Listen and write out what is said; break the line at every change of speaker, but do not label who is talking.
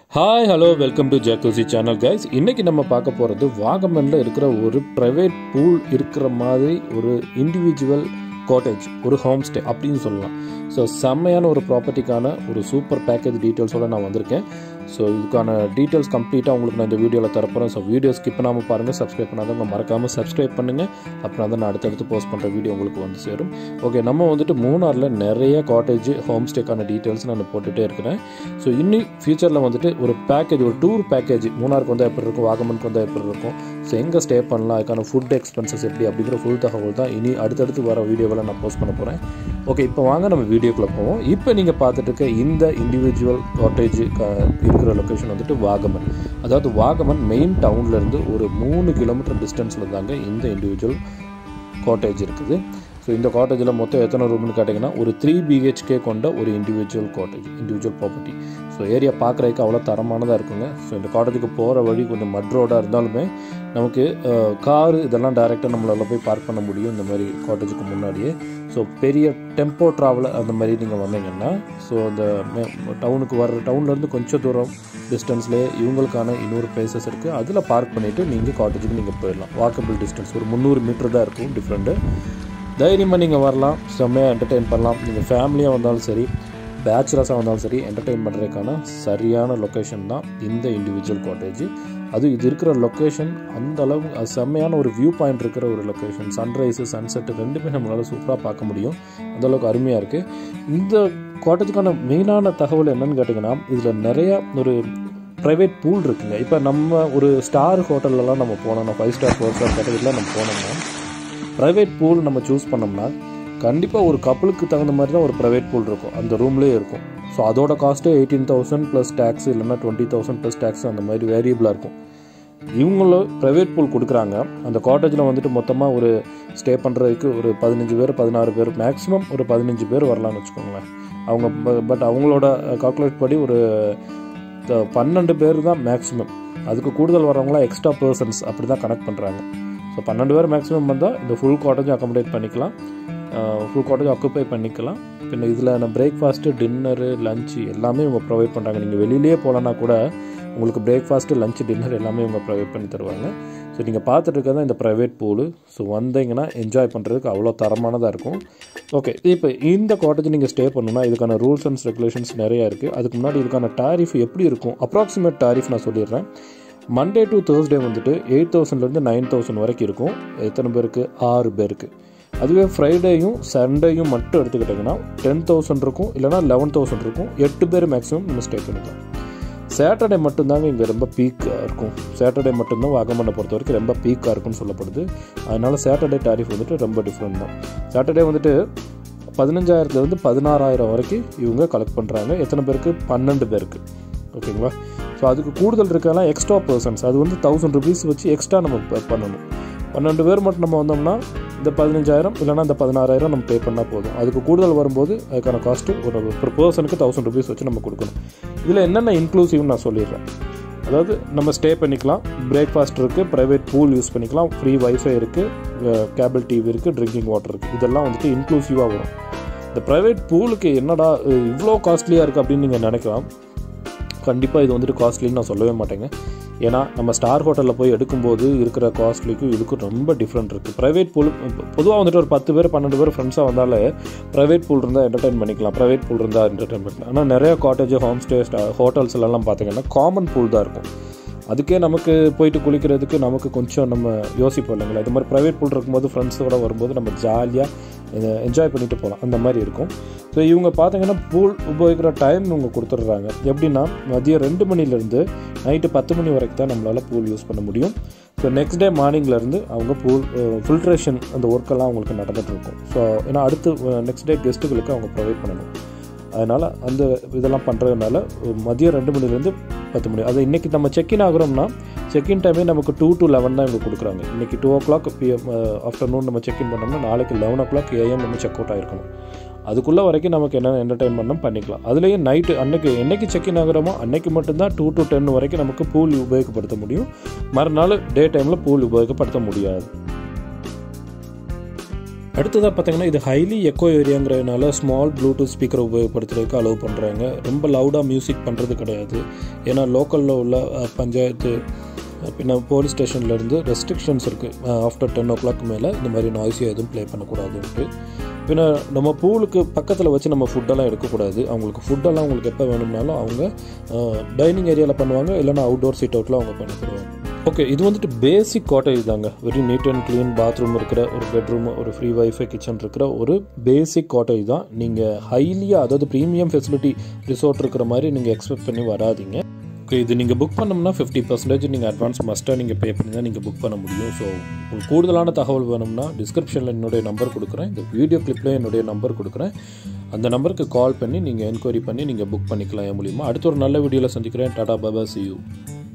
hi hello welcome to ஜாக்கோசி channel guys இன்னைக்கு நம்ம பார்க்க போகிறது வாகமனில் இருக்கிற ஒரு ப்ரைவேட் பூல் இருக்கிற மாதிரி ஒரு இண்டிவிஜுவல் காட்டேஜ் ஒரு ஹோம் ஸ்டே அப்படின்னு சொல்லலாம் ஸோ செம்மையான ஒரு ப்ராப்பர்ட்டிக்கான ஒரு சூப்பர் பேக்கேஜ் டீட்டெயில்ஸோட நான் வந்திருக்கேன் ஸோ இதுக்கான டீட்டெயில்ஸ் கம்ப்ளீட்டாக உங்களுக்கு நான் இந்த வீடியோவில் தரப்போகிறேன் ஸோ வீடியோ ஸ்கிப் பண்ணாமல் பாருங்கள் சப்ஸ்கிரைப் பண்ணாதவங்க மறக்காமல் சப்ஸ்கிரைப் பண்ணுங்கள் அப்புறம் தான் நான் அடுத்தடுத்து போஸ்ட் பண்ணுற வீடியோ உங்களுக்கு வந்து சேரும் ஓகே நம்ம வந்துட்டு மூணாரில் நிறைய காட்டேஜ் ஹோம் ஸ்டேக்கான டீட்டெயில்ஸ் நான் போட்டுகிட்டே இருக்கிறேன் ஸோ இன்னி ஃபியூச்சரில் வந்துட்டு ஒரு பேக்கேஜ் ஒரு டூர் பேக்கேஜ் மூணாருக்கு வந்தால் எப்படி இருக்கும் வாகமனுக்கு வந்தால் எப்படி இருக்கும் ஸோ எங்கே ஸ்டே பண்ணலாம் அதுக்கான ஃபுட் எக்ஸ்பென்சஸ் எப்படி அப்படிங்கிற ஃபுல் தகவல் தான் இனி அடுத்தடுத்து வர வீடியோவில் நான் போஸ்ட் பண்ண போகிறேன் ஓகே இப்போ வாங்க நம்ம வீடியோக்குள்ளே போவோம் இப்போ நீங்கள் பார்த்துட்டு இருக்க இந்த இண்டிவிஜுவல் காட்டேஜ் இருக்கிற லொக்கேஷன் வந்துட்டு வாகமன் அதாவது வாகமன் மெயின் டவுன்லேருந்து ஒரு மூணு கிலோமீட்டர் டிஸ்டன்ஸில் தாங்க இந்த இண்டிவிஜுவல் காட்டேஜ் இருக்குது ஸோ இந்த காட்டேஜில் மொத்தம் எத்தனை ரூம்னு கேட்டிங்கன்னா ஒரு த்ரீ பிஹெச்கே கொண்ட ஒரு individual cottage individual property so area பார்க்குறதுக்கு அவ்வளோ தரமானதாக இருக்குங்க ஸோ இந்த காட்டேஜுக்கு போகிற வழி கொஞ்சம் மட் ரோடாக இருந்தாலுமே நமக்கு காரு இதெல்லாம் டைரெக்டாக நம்மளால் போய் பார்க் பண்ண முடியும் இந்த மாதிரி காட்டேஜுக்கு முன்னாடியே ஸோ பெரிய டெம்போ ட்ராவல் அந்த மாதிரி நீங்கள் வந்தீங்கன்னா ஸோ அந்த டவுனுக்கு வர்ற டவுன்லேருந்து கொஞ்சம் தூரம் டிஸ்டன்ஸ்லேயே இவங்களுக்கான இன்னொரு பிளேசஸ் இருக்குது அதில் பார்க் பண்ணிவிட்டு நீங்கள் காட்டேஜுக்கு நீங்கள் போயிடலாம் வாக்கபிள் டிஸ்டன்ஸ் ஒரு முந்நூறு மீட்டர் தான் இருக்கும் டிஃப்ரெண்ட்டு தைரியமாக நீங்கள் வரலாம் செம்மையாக என்டர்டெயின் பண்ணலாம் நீங்கள் ஃபேமிலியாக வந்தாலும் சரி பேச்சுலர்ஸாக வந்தாலும் சரி என்டர்டெயின் பண்ணுறதுக்கான சரியான லொக்கேஷன் தான் இந்த இண்டிவிஜுவல் காட்டேஜ் அது இது இருக்கிற லொக்கேஷன் அந்த அளவு அது செம்மையான ஒரு வியூ பாயிண்ட் இருக்கிற ஒரு லொக்கேஷன் சன்ரைஸு சன்செட் ரெண்டுமே நம்மளால் சூப்பராக பார்க்க முடியும் அந்தளவுக்கு அருமையாக இருக்குது இந்த காட்டேஜுக்கான மெயினான தகவல் என்னன்னு கேட்டிங்கன்னா இதில் நிறையா ஒரு ப்ரைவேட் பூல் இருக்குங்க இப்போ நம்ம ஒரு ஸ்டார் ஹோட்டல்லலாம் நம்ம போனோம்னா ஃபைவ் ஸ்டார் ஃபோர் ஸ்டார் கேட்டகரியில் நம்ம போனோம்னா ப்ரைவேட் பூல் நம்ம சூஸ் பண்ணோம்னா கண்டிப்பாக ஒரு கப்பலுக்கு தகுந்த மாதிரி தான் ஒரு ப்ரைவேட் பூல் இருக்கும் அந்த ரூம்லேயே இருக்கும் ஸோ அதோட காஸ்ட்டே எயிட்டீன் தௌசண்ட் ப்ளஸ் டேக்ஸ் இல்லைன்னா டுவெண்ட்டி தௌசண்ட் ப்ளஸ் டேக்ஸ் அந்த மாதிரி வேரியபிளாக இருக்கும் இவங்களும் ப்ரைவேட் பூல் கொடுக்குறாங்க அந்த காட்டேஜில் வந்துட்டு மொத்தமாக ஒரு ஸ்டே பண்ணுறதுக்கு ஒரு பதினஞ்சு பேர் பதினாறு பேர் மேக்ஸிமம் ஒரு பதினஞ்சு பேர் வரலாம்னு வச்சுக்கோங்களேன் அவங்க பட் அவங்களோட கால்குலேட் படி ஒரு பன்னெண்டு பேர் தான் மேக்ஸிமம் அதுக்கு கூடுதல் வரவங்களாம் எக்ஸ்ட்ரா பர்சன்ஸ் அப்படி தான் கனெக்ட் பண்ணுறாங்க ஸோ பன்னெண்டு பேர் மேக்ஸிமம் வந்தால் இந்த ஃபுல் காட்டேஜும் அக்காமடேட் பண்ணிக்கலாம் ஃபுல் காட்டேஜ் ஆக்குப்பை பண்ணிக்கலாம் பின்ன இதில் நான் பிரேக்ஃபாஸ்ட்டு டின்னரு லஞ்சு எல்லாமே இவங்க ப்ரொவைட் பண்ணுறாங்க நீங்கள் வெளியிலேயே போகலன்னா கூட உங்களுக்கு பிரேக்ஃபாஸ்ட்டு லஞ்சு டின்னர் எல்லாமே இவங்க ப்ரொவைட் பண்ணி தருவாங்க ஸோ நீங்கள் பார்த்துட்டு இருக்கிறது இந்த ப்ரைவேட் பூலு ஸோ வந்தீங்கன்னா என்ஜாய் பண்ணுறதுக்கு அவ்வளோ தரமானதாக இருக்கும் ஓகே இப்போ இந்த காட்டேஜ் நீங்கள் ஸ்டே பண்ணணும்னா இதுக்கான ரூல்ஸ் அண்ட் ரெகுலேஷன்ஸ் நிறையா இருக்குது அதுக்கு முன்னாடி இதுக்கான டாரிஃப் எப்படி இருக்கும் அப்ராக்சிமேட் டாரிஃப் நான் சொல்லிடுறேன் மண்டே டு தேர்ஸ்டே வந்துட்டு எயிட் தௌசண்ட்லேருந்து நைன் தௌசண்ட் வரைக்கும் இருக்கும் எத்தனை பேருக்கு ஆறு பேருக்கு அதுவே ஃப்ரைடேயும் சண்டேயும் மட்டும் எடுத்துக்கிட்டிங்கன்னா டென் தௌசண்ட் இருக்கும் இல்லைனா லெவன் தௌசண்ட் இருக்கும் எட்டு பேர் மேக்ஸிமம் நம்ம ஸ்டே பண்ணிக்கலாம் சாட்டர்டே மட்டும்தாங்க இங்கே ரொம்ப பீக்காக இருக்கும் சாட்டர்டே மட்டும்தான் வாகமனை பொறுத்த வரைக்கும் ரொம்ப பீக்காக இருக்கும்னு சொல்லப்படுது அதனால் சாட்டர்டே டாரிஃப் வந்துட்டு ரொம்ப டிஃப்ரெண்ட் தான் சாட்டர்டே வந்துட்டு பதினஞ்சாயிரத்துலேருந்து பதினாறாயிரம் வரைக்கும் இவங்க கலெக்ட் பண்ணுறாங்க எத்தனை பேருக்கு பன்னெண்டு பேருக்கு ஓகேங்களா ஸோ அதுக்கு கூடுதல் இருக்கலாம் எக்ஸ்ட்ரா பர்சன்ஸ் அது வந்து தௌசண்ட் ருபீஸ் வச்சு எக்ஸ்ட்ரா நம்ம பண்ணணும் பன்னெண்டு பேர் மட்டும் நம்ம வந்தோம்னா இந்த பதினஞ்சாயிரம் இல்லைனா இந்த பதினாறாயிரம் நம்ம பே பண்ணால் போதும் அதுக்கு கூடுதல் வரும்போது அதுக்கான காஸ்ட்டு ஒரு ஒரு பர்சனுக்கு தௌசண்ட் ருபீஸ் வச்சு நம்ம கொடுக்கணும் இதில் என்னென்ன இன்க்ளூசிவ்னு நான் சொல்லிடுறேன் அதாவது நம்ம ஸ்டே பண்ணிக்கலாம் பிரேக்ஃபாஸ்ட் இருக்குது ப்ரைவேட் பூல் யூஸ் பண்ணிக்கலாம் ஃப்ரீ வைஃபை இருக்குது கேபிள் டிவி இருக்குது ட்ரிங்கிங் வாட்டர் இருக்குது இதெல்லாம் வந்துட்டு இன்க்ளூசிவாக வரும் இந்த ப்ரைவேட் பூலுக்கு என்னடா இவ்வளோ காஸ்ட்லியாக இருக்குது அப்படின்னு நீங்கள் நினைக்கலாம் கண்டிப்பாக இது வந்துட்டு காஸ்ட்லின்னு நான் சொல்லவே மாட்டேங்க ஏன்னா நம்ம ஸ்டார் ஹோட்டலில் போய் எடுக்கும்போது இருக்கிற காஸ்ட்லிக்கும் இதுக்கும் ரொம்ப டிஃப்ரெண்ட் இருக்குது ப்ரைவேட் பூல் பொதுவாக வந்துட்டு ஒரு பத்து பேர் பன்னெண்டு பேர் ஃப்ரெண்ட்ஸாக வந்தாலே ப்ரைவேட் பூல் இருந்தால் என்டர்டைன் பண்ணிக்கலாம் ப்ரைவேட் பூல் இருந்தால் என்டர்டைன் பண்ணிக்கலாம் ஆனால் நிறைய காட்டேஜ் ஹோம் ஸ்டே ஹோட்டல்ஸ்லாம் பார்த்தீங்கன்னா காமன் பூல் தான் இருக்கும் அதுக்கே நமக்கு போயிட்டு குளிக்கிறதுக்கு நமக்கு கொஞ்சம் நம்ம யோசிப்போம் இல்லைங்களா இது மாதிரி ப்ரைவேட் பூல் இருக்கும்போது ஃப்ரெண்ட்ஸோட வரும்போது நம்ம ஜாலியாக என்ஜாய் பண்ணிட்டு போகலாம் அந்த மாதிரி இருக்கும் ஸோ இவங்க பார்த்தீங்கன்னா பூல் உபயோகிக்கிற டைம் இவங்க கொடுத்துட்றாங்க எப்படின்னா மதியம் ரெண்டு மணிலேருந்து நைட்டு பத்து மணி வரைக்கும் தான் நம்மளால் பூல் யூஸ் பண்ண முடியும் ஸோ நெக்ஸ்ட் டே மார்னிங்லேருந்து அவங்க பூல் ஃபில்ட்ரேஷன் அந்த ஒர்க்கெல்லாம் அவங்களுக்கு நடந்துகிட்ருக்கும் ஸோ ஏன்னா அடுத்து நெக்ஸ்ட் டே கெஸ்ட்டுகளுக்கு அவங்க ப்ரொவைட் பண்ணணும் அதனால் அந்த இதெல்லாம் பண்ணுறதுனால மதியம் ரெண்டு மணிலேருந்து பத்து மணி அது இன்றைக்கி நம்ம செக்இன் ஆகிறோம்னா செக்இன் டைமே நமக்கு டூ டு லெவன் தான் இவங்க கொடுக்குறாங்க இன்றைக்கி two o'clock PM afternoon நம்ம செக்இன் பண்ணோம்னா நாளைக்கு லெவன் ஓ கிளாக் ஏஎம் நம்ம செக் அவுட் ஆகிருக்கணும் அதுக்குள்ளே வரைக்கும் நமக்கு என்ன என்டர்டைன்மெண்ட்டும் பண்ணிக்கலாம் அதுலேயும் நைட்டு அன்னைக்கு என்னைக்கு செக்இன் ஆகிறோமோ அன்னைக்கு மட்டும்தான் டூ டு டென் வரைக்கும் நமக்கு பூல் உபயோகப்படுத்த முடியும் மறுநாள் டே டைமில் பூல் உபயோகப்படுத்த முடியாது அடுத்ததாக பார்த்தீங்கன்னா இது ஹைலி எக்கோ ஏரியாங்கிறதுனால ஸ்மால் ப்ளூடூத் ஸ்பீக்கர் உபயோகப்படுத்துறதுக்கு அலோவ் பண்ணுறாங்க ரொம்ப லவுடாக மியூசிக் பண்ணுறது கிடையாது ஏன்னா லோக்கலில் உள்ள அஹ், பஞ்சாயத்து அஹ், பின்ன போலீஸ் ஸ்டேஷன்லேருந்து ரெஸ்ட்ரிக்ஷன்ஸ் இருக்குது ஆஃப்டர் டென் ஓ கிளாக் மேலே இந்த மாதிரி நாய்ஸியாக எதுவும் ப்ளே பண்ணக்கூடாதுன்ட்டு பின்ன நம்ம பூலுக்கு பக்கத்தில் வச்சு நம்ம ஃபுட்டெல்லாம் எடுக்கக்கூடாது அவங்களுக்கு ஃபுட்டெல்லாம் அவங்களுக்கு எப்போ வேணும்னாலும் அவங்க டைனிங் ஏரியாவில் பண்ணுவாங்க இல்லைன்னா அவுட்டோர் சீட் அவுட்டில் அவங்க பண்ணிக்கிடுவாங்க ஓகே இது வந்துட்டு பேசிக் காட்டேஜ் தாங்க very neat and clean bathroom இருக்கிற ஒரு பெட்ரூம் ஒரு ஃப்ரீ வைஃபை கிச்சன் இருக்கிற ஒரு பேசிக் காட்டேஜ் தான் நீங்கள் ஹைலியாக அதாவது ப்ரீமியம் ஃபெசிலிட்டி ரிசோர்ட் இருக்கிற மாதிரி நீங்கள் எக்ஸ்பெக்ட் பண்ணி வராதீங்க ஓகே இது நீங்கள் புக் பண்ணோம்னா ஃபிஃப்டி பர்சன்டேஜ் நீங்கள் அட்வான்ஸ் மஸ்ட்டாக நீங்கள் பே பண்ணி தான் நீங்கள் புக் பண்ண முடியும் ஸோ உங்களுக்கு கூடுதலான தகவல் வேணும்னா டிஸ்கிரிப்ஷனில் என்னுடைய நம்பர் கொடுக்குறேன் இந்த வீடியோ கிளிப்பில் என்னுடைய நம்பர் கொடுக்குறேன் அந்த நம்பருக்கு கால் பண்ணி நீங்கள் என்கொயரி பண்ணி நீங்கள் புக் பண்ணிக்கலாம் என் மூலியமாக அடுத்த ஒரு நல்ல வீடியோவில் சந்திக்கிறேன் டாடா பாபா சி யூ